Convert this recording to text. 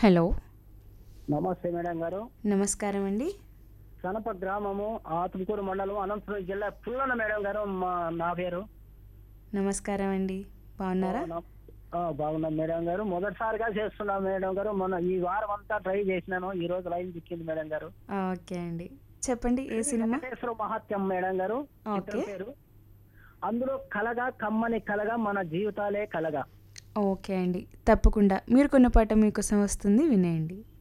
Hello నమస్తే madam గారు నమస్కారం అండి సనప గ్రామము ఆతుకూరు మండలం అనంతపురం జిల్లా పుల్లన మేడం గారు మా నా పేరు నమస్కారం అండి బాగున్నారా ఆ, బాగున్నాం మేడం గారు మొదటిసారిగా చేస్తున్నాం మేడం గారు మొన్న ఈ వారం అంతా ట్రై చేసినాను ఈ రోజు లైన్ చిక్కింది మేడం గారు ఓకే అండి చెప్పండి ఏ సినిమా వెంకటేశ్వర మహాత్యం మేడం గారు చిత్రం ఓకే. పేరు అందులో కలగా కమ్మని కలగా మన జీవితాలే కలగా ఓకే అండి తప్పకుండా మీరు కొన్న పాట మీకోసం వస్తుంది వినేయండి